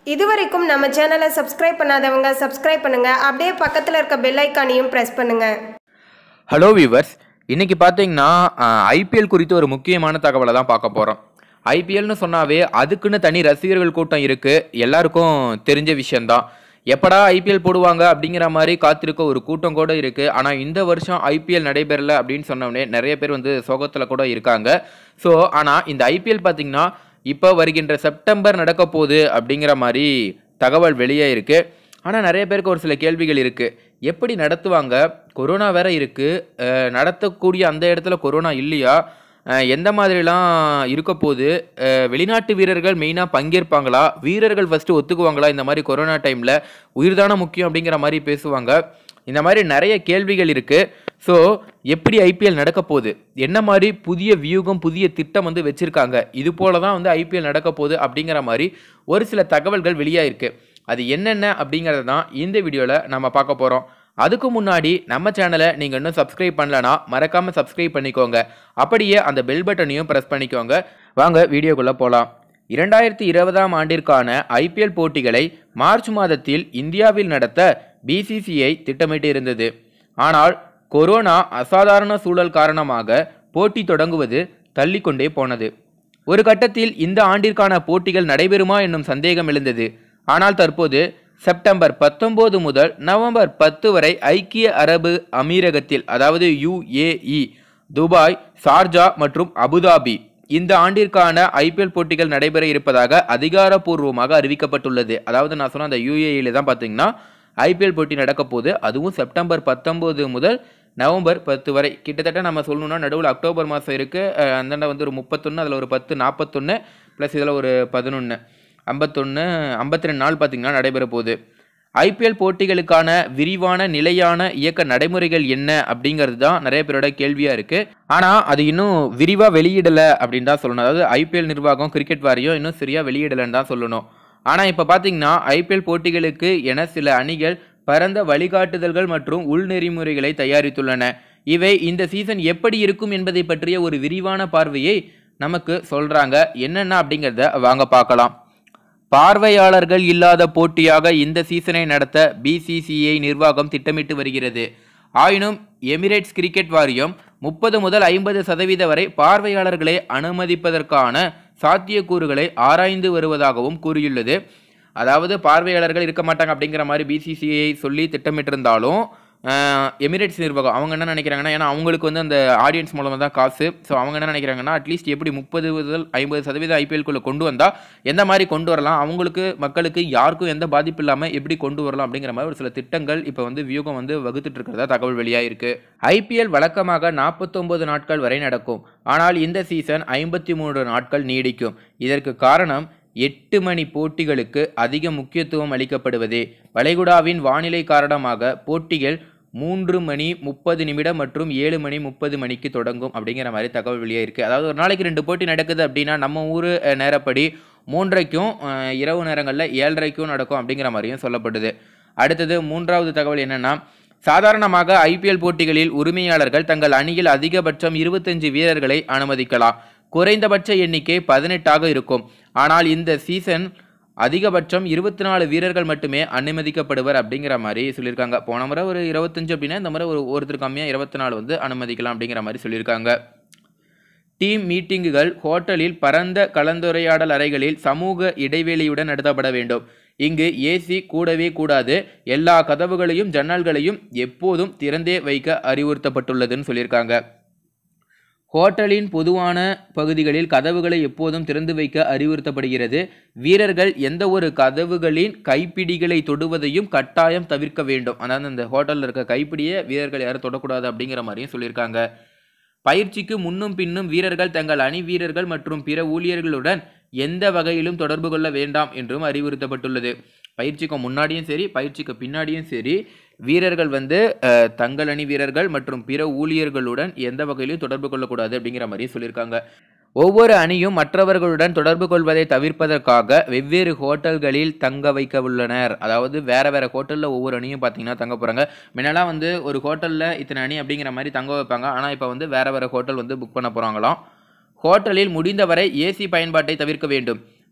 இதுவரைக்கும் நம்ம சேனலை சப்ஸ்கிரைப் பண்ணாதவங்க சப்ஸ்கிரைப் பண்ணுங்க அப்படியே பக்கத்தில் இருக்க பெல் ஐக்கானையும் ப்ரெஸ் பண்ணுங்க ஹலோ வியூவர்ஸ் இன்னைக்கு பார்த்தீங்கன்னா ஐபிஎல் குறித்து ஒரு முக்கியமான தகவலை தான் பார்க்க போகிறோம் ஐபிஎல்னு சொன்னாவே அதுக்குன்னு தனி ரசிகர்கள் கூட்டம் இருக்குது எல்லாருக்கும் தெரிஞ்ச விஷயந்தான் எப்படா ஐபிஎல் போடுவாங்க அப்படிங்கிற மாதிரி காத்திருக்க ஒரு கூட்டம் கூட இருக்குது ஆனால் இந்த வருஷம் ஐபிஎல் நடைபெறல அப்படின்னு சொன்னோடனே நிறைய பேர் வந்து சோகத்தில் கூட இருக்காங்க ஸோ ஆனால் இந்த ஐபிஎல் பார்த்தீங்கன்னா இப்போ வருகின்ற செப்டம்பர் நடக்க போகுது அப்படிங்கிற மாதிரி தகவல் வெளியே இருக்குது ஆனால் நிறைய பேருக்கு ஒரு சில கேள்விகள் இருக்குது எப்படி நடத்துவாங்க கொரோனா வேற இருக்குது நடத்தக்கூடிய அந்த இடத்துல கொரோனா இல்லையா அஹ், எந்த மாதிரிலாம் இருக்க போகுது அஹ், வெளிநாட்டு வீரர்கள் மெயினாக பங்கேற்பாங்களா வீரர்கள் ஃபஸ்ட்டு ஒத்துக்குவாங்களா இந்த மாதிரி கொரோனா டைமில் உயிர்தான முக்கியம் அப்படிங்கிற மாதிரி பேசுவாங்க இந்த மாதிரி நிறைய கேள்விகள் இருக்குது ஸோ எப்படி ஐபிஎல் நடக்க போகுது என்ன மாதிரி புதிய வியூகம் புதிய திட்டம் வந்து வச்சுருக்காங்க இது போல தான் வந்து ஐபிஎல் நடக்க போகுது அப்படிங்கிற மாதிரி ஒரு சில தகவல்கள் வெளியாயிருக்கு அது என்னென்ன அப்படிங்கிறத தான் இந்த வீடியோவில் நம்ம பார்க்க போகிறோம் அதுக்கு முன்னாடி நம்ம சேனலை நீங்கள் இன்னும் சப்ஸ்கிரைப் பண்ணலனா மறக்காமல் சப்ஸ்கிரைப் பண்ணிக்கோங்க அப்படியே அந்த பெல் பட்டனையும் ப்ரெஸ் பண்ணிக்கோங்க வாங்க வீடியோக்குள்ளே போகலாம் இரண்டாயிரத்தி இருபதாம் ஆண்டிற்கான ஐபிஎல் போட்டிகளை மார்ச் மாதத்தில் இந்தியாவில் நடத்த பிசிசிஐ திட்டமிட்டு இருந்தது ஆனால் கொரோனா அசாதாரண சூழல் காரணமாக போட்டி தொடங்குவது தள்ளிக்கொண்டே போனது ஒரு கட்டத்தில் இந்த ஆண்டிற்கான போட்டிகள் நடைபெறுமா என்னும் சந்தேகம் எழுந்தது ஆனால் தற்போது செப்டம்பர் பத்தொன்பது முதல் நவம்பர் பத்து வரை ஐக்கிய அரபு அமீரகத்தில் அதாவது யுஏஇ துபாய் ஷார்ஜா மற்றும் அபுதாபி இந்த ஆண்டிற்கான ஐபிஎல் போட்டிகள் நடைபெற இருப்பதாக அதிகாரப்பூர்வமாக அறிவிக்கப்பட்டுள்ளது அதாவது நான் சொன்ன அந்த யுஏஇல தான் பார்த்தீங்கன்னா ஐபிஎல் போட்டி நடக்க போகுது அதுவும் செப்டம்பர் பத்தொம்போது முதல் நவம்பர் பத்து வரை கிட்டத்தட்ட நம்ம சொல்லணும்னா நடுவில் அக்டோபர் மாதம் இருக்குது அந்தாண்ட வந்து ஒரு முப்பத்தொன்று அதில் ஒரு பத்து நாற்பத்தொன்று ப்ளஸ் இதில் ஒரு பதினொன்று ஐம்பத்தொன்று ஐம்பத்தி ரெண்டு நாள் பார்த்திங்கன்னா நடைபெற போகுது ஐபிஎல் போட்டிகளுக்கான விரிவான நிலையான இயக்க நடைமுறைகள் என்ன அப்படிங்கிறது தான் நிறைய பேரோட கேள்வியாக இருக்குது ஆனால் அது இன்னும் விரிவாக வெளியிடலை அப்படின்னு தான் சொல்லணும் அதாவது ஐபிஎல் நிர்வாகம் கிரிக்கெட் வாரியம் இன்னும் சரியாக வெளியிடலைன்னு தான் சொல்லணும் ஆனால் இப்போ பார்த்தீங்கன்னா ஐபிஎல் போட்டிகளுக்கு என சில அணிகள் பரந்த வழிகாட்டுதல்கள் மற்றும் உள்நெறிமுறைகளை தயாரித்துள்ளன இவை இந்த சீசன் எப்படி இருக்கும் என்பதை பற்றிய ஒரு விரிவான பார்வையை நமக்கு சொல்றாங்க என்னென்ன அப்படிங்கிறத வாங்க பார்க்கலாம் பார்வையாளர்கள் இல்லாத போட்டியாக இந்த சீசனை நடத்த பிசிசிஐ நிர்வாகம் திட்டமிட்டு வருகிறது ஆயினும் எமிரேட்ஸ் கிரிக்கெட் வாரியம் முப்பது முதல் ஐம்பது சதவீத வரை பார்வையாளர்களை அனுமதிப்பதற்கான சாத்தியக்கூறுகளை ஆராய்ந்து வருவதாகவும் கூறியுள்ளது அதாவது பார்வையாளர்கள் இருக்க மாட்டாங்க அப்படிங்கிற மாதிரி பிசிசிஐ சொல்லி திட்டமிட்டிருந்தாலும் அஹ், எமிரேட்ஸ் நிர்வாகம் அவங்க என்ன நினைக்கிறாங்கன்னா ஏன்னா அவங்களுக்கு வந்து அந்த ஆடியன்ஸ் மூலமாக தான் காசு ஸோ அவங்க என்ன நினைக்கிறாங்கன்னா அட்லீஸ்ட் எப்படி முப்பது முதல் ஐம்பது சதவீதம் ஐபிஎல்குள்ளே கொண்டு வந்தால் எந்த மாதிரி கொண்டு வரலாம் அவங்களுக்கு மக்களுக்கு யாருக்கும் எந்த பாதிப்பு இல்லாமல் எப்படி கொண்டு வரலாம் அப்படிங்கிற மாதிரி ஒரு சில திட்டங்கள் இப்போ வந்து வியூகம் வந்து வகுத்துட்டு இருக்கிறதா தகவல் வெளியாயிருக்கு ஐபிஎல் வழக்கமாக நாற்பத்தொன்பது நாட்கள் வரை நடக்கும் ஆனால் இந்த சீசன் ஐம்பத்தி மூன்று நாட்கள் நீடிக்கும் இதற்கு காரணம் எட்டு மணி போட்டிகளுக்கு அதிக முக்கியத்துவம் அளிக்கப்படுவதே வளைகுடாவின் வானிலை காரணமாக போட்டிகள் மூன்று மணி முப்பது நிமிடம் மற்றும் ஏழு மணி முப்பது மணிக்கு தொடங்கும் அப்படிங்கிற மாதிரி தகவல் வெளியே இருக்குது அதாவது ஒரு நாளைக்கு ரெண்டு போட்டி நடக்குது அப்படின்னா நம்ம ஊர் அஹ், நேரப்படி மூன்றைக்கும் அஹ், இரவு நேரங்களில் ஏழரைக்கும் நடக்கும் அப்படிங்கிற மாதிரியும் சொல்லப்படுது அடுத்தது மூன்றாவது தகவல் என்னன்னா சாதாரணமாக ஐபிஎல் போட்டிகளில் உரிமையாளர்கள் தங்கள் அணியில் அதிகபட்சம் இருபத்தஞ்சு வீரர்களை அனுமதிக்கலாம் குறைந்தபட்ச எண்ணிக்கை பதினெட்டாக இருக்கும் ஆனால் இந்த சீசன் அதிகபட்சம் இருபத்தி நாலு வீரர்கள் மட்டுமே அனுமதிக்கப்படுவர் அப்படிங்கிற மாதிரி சொல்லியிருக்காங்க போன முறை ஒரு இருபத்தஞ்சு அப்படின்னா இந்த முறை ஒரு ஒருத்தர் கம்மியாக இருபத்தி நாலு வந்து அனுமதிக்கலாம் அப்படிங்கிற மாதிரி சொல்லியிருக்காங்க டீம் மீட்டிங்குகள் ஹோட்டலில் பரந்த கலந்துரையாடல் அறைகளில் சமூக இடைவெளியுடன் நடத்தப்பட வேண்டும் இங்கு ஏசி கூடவே கூடாது எல்லா கதவுகளையும் ஜன்னல்களையும் எப்போதும் திறந்தே வைக்க அறிவுறுத்தப்பட்டுள்ளதுன்னு சொல்லியிருக்காங்க ஹோட்டலின் பொதுவான பகுதிகளில் கதவுகளை எப்போதும் திறந்து வைக்க அறிவுறுத்தப்படுகிறது வீரர்கள் எந்த ஒரு கதவுகளின் கைப்பிடிகளை தொடுவதையும் கட்டாயம் தவிர்க்க வேண்டும் அதாவது அந்த ஹோட்டலில் இருக்க கைப்பிடியை வீரர்கள் யாரும் தொடக்கூடாது அப்படிங்கிற மாதிரியும் சொல்லியிருக்காங்க பயிற்சிக்கு முன்னும் பின்னும் வீரர்கள் தங்கள் அணி வீரர்கள் மற்றும் பிற ஊழியர்களுடன் எந்த வகையிலும் தொடர்பு கொள்ள வேண்டாம் என்றும் அறிவுறுத்தப்பட்டுள்ளது பயிற்சிக்கு முன்னாடியும் சரி பயிற்சிக்கு பின்னாடியும் சரி வீரர்கள் வந்து அஹ், தங்கள் அணி வீரர்கள் மற்றும் பிற ஊழியர்களுடன் எந்த வகையிலும் தொடர்பு கொள்ளக்கூடாது அப்படிங்கிற மாதிரியும் சொல்லியிருக்காங்க ஒவ்வொரு அணியும் மற்றவர்களுடன் தொடர்பு கொள்வதை தவிர்ப்பதற்காக வெவ்வேறு ஹோட்டல்களில் தங்க வைக்க உள்ளனர் அதாவது வேற வேற ஹோட்டலில் ஒவ்வொரு அணியும் பார்த்தீங்கன்னா தங்க போகிறாங்க முன்னெல்லாம் வந்து ஒரு ஹோட்டலில் இத்தனை அணி அப்படிங்கிற மாதிரி தங்க வைப்பாங்க ஆனால் இப்போ வந்து வேற வேற ஹோட்டல் வந்து புக் பண்ண போகிறாங்களாம் ஹோட்டலில் முடிந்தவரை ஏசி பயன்பாட்டை தவிர்க்க வேண்டும்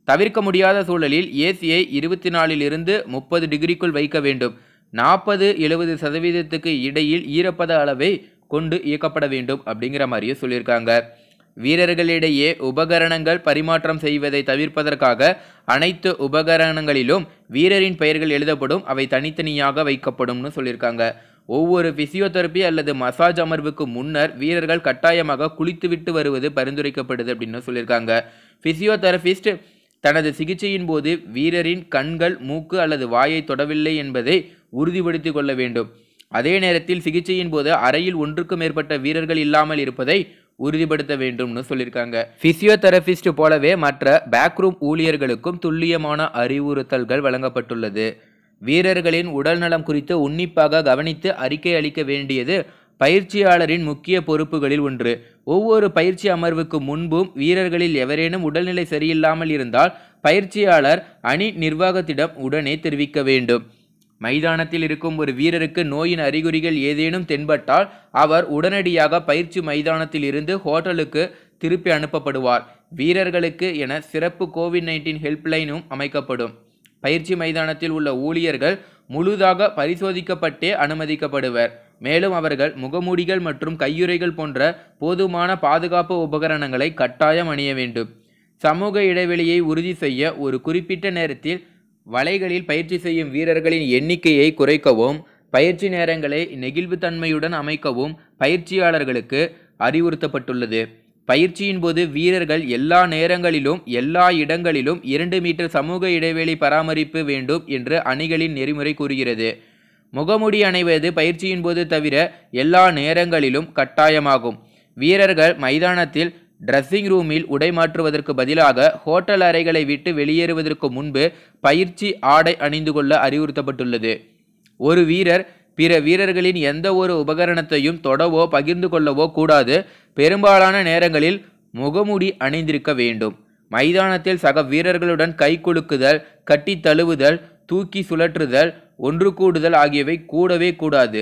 தவிர்க்க முடியாத சூழலில் ஏசியை இருபத்தி நாலிலிருந்து முப்பது டிகிரிக்குள் வைக்க வேண்டும் நாற்பது எழுபது சதவீதத்துக்கு இடையில் ஈரப்பத அளவை கொண்டு இயக்கப்பட வேண்டும் அப்படிங்கிற மாதிரியும் சொல்லியிருக்காங்க வீரர்களிடையே உபகரணங்கள் பரிமாற்றம் செய்வதை தவிர்ப்பதற்காக அனைத்து உபகரணங்களிலும் வீரரின் பெயர்கள் எழுதப்படும் அவை தனித்தனியாக வைக்கப்படும்னு சொல்லியிருக்காங்க ஒவ்வொரு பிசியோதெரப்பி அல்லது மசாஜ் அமர்வுக்கு முன்னர் வீரர்கள் கட்டாயமாக குளித்துவிட்டு வருவது பரிந்துரைக்கப்படுது அப்படின்னு சொல்லியிருக்காங்க பிசியோதெரபிஸ்ட் தனது சிகிச்சையின் போது வீரரின் கண்கள் மூக்கு அல்லது வாயை தொடவில்லை என்பதை உறுதிப்படுத்திக் கொள்ள வேண்டும் அதே நேரத்தில் சிகிச்சையின் போது அறையில் ஒன்றுக்கு மேற்பட்ட வீரர்கள் இல்லாமல் இருப்பதை உறுதிப்படுத்த வேண்டும்னு சொல்லியிருக்காங்க பிசியோதெரபிஸ்ட் போலவே மற்ற பேக்ரூம் ஊழியர்களுக்கும் துல்லியமான அறிவுறுத்தல்கள் வழங்கப்பட்டுள்ளது வீரர்களின் உடல்நலம் குறித்து உன்னிப்பாக கவனித்து அறிக்கை அளிக்க வேண்டியது பயிற்சியாளரின் முக்கிய பொறுப்புகளில் ஒன்று ஒவ்வொரு பயிற்சி அமர்வுக்கு முன்பும் வீரர்களில் எவரேனும் உடல்நிலை சரியில்லாமல் இருந்தால் பயிற்சியாளர் அணி நிர்வாகத்திடம் உடனே தெரிவிக்க வேண்டும் மைதானத்தில் இருக்கும் ஒரு வீரருக்கு நோயின் அறிகுறிகள் ஏதேனும் தென்பட்டால் அவர் உடனடியாக பயிற்சி மைதானத்தில் இருந்து ஹோட்டலுக்கு திருப்பி அனுப்பப்படுவார் வீரர்களுக்கு என சிறப்பு கோவிட் நைன்டீன் ஹெல்ப்லைனும் அமைக்கப்படும் பயிற்சி மைதானத்தில் உள்ள ஊழியர்கள் முழுதாக பரிசோதிக்கப்பட்டே அனுமதிக்கப்படுவர் மேலும் அவர்கள் முகமூடிகள் மற்றும் கையுறைகள் போன்ற போதுமான பாதுகாப்பு உபகரணங்களை கட்டாயம் அணிய வேண்டும் சமூக இடைவெளியை உறுதி செய்ய ஒரு குறிப்பிட்ட நேரத்தில் வலைகளில் பயிற்சி செய்யும் வீரர்களின் எண்ணிக்கையை குறைக்கவும் பயிற்சி நேரங்களை நெகிழ்வுத்தன்மையுடன் அமைக்கவும் பயிற்சியாளர்களுக்கு அறிவுறுத்தப்பட்டுள்ளது பயிற்சியின் போது வீரர்கள் எல்லா நேரங்களிலும் எல்லா இடங்களிலும் இரண்டு மீட்டர் சமூக இடைவெளி பராமரிப்பு வேண்டும் என்று அணிகளின் நெறிமுறை கூறுகிறது முகமுடி அணைவது பயிற்சியின் போது தவிர எல்லா நேரங்களிலும் கட்டாயமாகும் வீரர்கள் மைதானத்தில் ட்ரெஸ்ஸிங் ரூமில் உடை மாற்றுவதற்கு பதிலாக ஹோட்டல் அறைகளை விட்டு வெளியேறுவதற்கு முன்பு பயிற்சி ஆடை அணிந்து கொள்ள அறிவுறுத்தப்பட்டுள்ளது ஒரு வீரர் பிற வீரர்களின் எந்த ஒரு உபகரணத்தையும் தொடவோ பகிர்ந்து கொள்ளவோ கூடாது பெரும்பாலான நேரங்களில் முகமூடி அணிந்திருக்க வேண்டும் மைதானத்தில் சக வீரர்களுடன் கை குலுக்குதல் கட்டி தழுவுதல் தூக்கி சுழற்றுதல் ஒன்று கூடுதல் ஆகியவை கூடவே கூடாது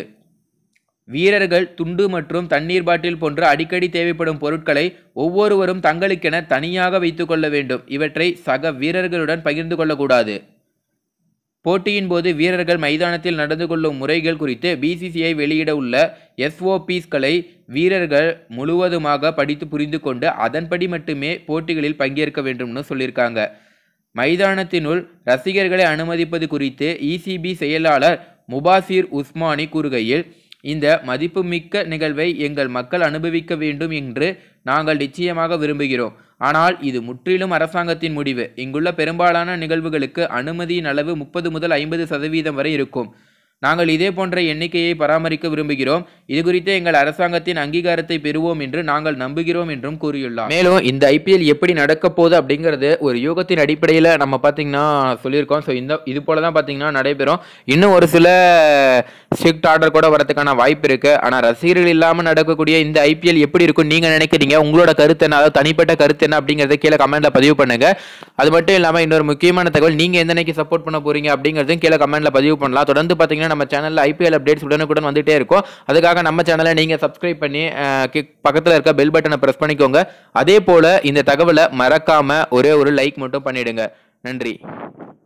வீரர்கள் துண்டு மற்றும் தண்ணீர் பாட்டில் போன்ற அடிக்கடி தேவைப்படும் பொருட்களை ஒவ்வொருவரும் தங்களுக்கென தனியாக வைத்துக் கொள்ள வேண்டும் இவற்றை சக வீரர்களுடன் பகிர்ந்து கொள்ளக்கூடாது போட்டியின் போது வீரர்கள் மைதானத்தில் நடந்து கொள்ளும் முறைகள் குறித்து பிசிசிஐ வெளியிட உள்ள எஸ்ஓபிஸ்களை வீரர்கள் முழுவதுமாக படித்து புரிந்து கொண்டு அதன்படி மட்டுமே போட்டிகளில் பங்கேற்க வேண்டும்னு சொல்லியிருக்காங்க மைதானத்தினுள் ரசிகர்களை அனுமதிப்பது குறித்து இசிபி செயலாளர் முபாசிர் உஸ்மானி கூறுகையில் இந்த மதிப்புமிக்க நிகழ்வை எங்கள் மக்கள் அனுபவிக்க வேண்டும் என்று நாங்கள் நிச்சயமாக விரும்புகிறோம் ஆனால் இது முற்றிலும் அரசாங்கத்தின் முடிவு இங்குள்ள பெரும்பாலான நிகழ்வுகளுக்கு அனுமதியின் அளவு முப்பது முதல் ஐம்பது சதவீதம் வரை இருக்கும் நாங்கள் இதே போன்ற எண்ணிக்கையை பராமரிக்க விரும்புகிறோம் இது குறித்து எங்கள் அரசாங்கத்தின் அங்கீகாரத்தை பெறுவோம் என்று நாங்கள் நம்புகிறோம் என்றும் கூறியுள்ளார் மேலும் இந்த ஐபிஎல் எப்படி நடக்க போகுது அப்படிங்கிறது ஒரு யோகத்தின் அடிப்படையில் நம்ம பார்த்தீங்கன்னா சொல்லியிருக்கோம் ஸோ இந்த இது போல தான் பார்த்தீங்கன்னா நடைபெறும் இன்னும் ஒரு சில ஸ்ட்ரிக்ட் ஆர்டர் கூட வரதுக்கான வாய்ப்பு இருக்கு ஆனால் ரசிகர்கள் இல்லாமல் நடக்கக்கூடிய இந்த ஐபிஎல் எப்படி இருக்கும் நீங்க நினைக்கிறீங்க உங்களோட கருத்து என்ன அதாவது தனிப்பட்ட கருத்து என்ன அப்படிங்கறத கீழே கமெண்ட்ல பதிவு பண்ணுங்க அது மட்டும் இல்லாமல் இன்னொரு முக்கியமான தகவல் நீங்க எந்த அன்னைக்கு சப்போர்ட் பண்ண போறீங்க அப்படிங்கிறதையும் கீழே கமெண்ட்ல பதிவு பண்ணலாம் தொடர்ந்து பார்த்தீங்கன்னா நம்ம சேனல்ல ஐபிஎல் அப்டேட்ஸ் உடனுக்குடன் வந்துட்டே இருக்கும் அதுக்காக நம்ம சேனலை நீங்க சப்ஸ்கிரைப் பண்ணி அஹ், கி- பக்கத்துல இருக்க பெல் பட்டனை பிரஸ் பண்ணிக்கோங்க அதே போல இந்த தகவலை மறக்காம ஒரே ஒரு லைக் மட்டும் பண்ணிடுங்க நன்றி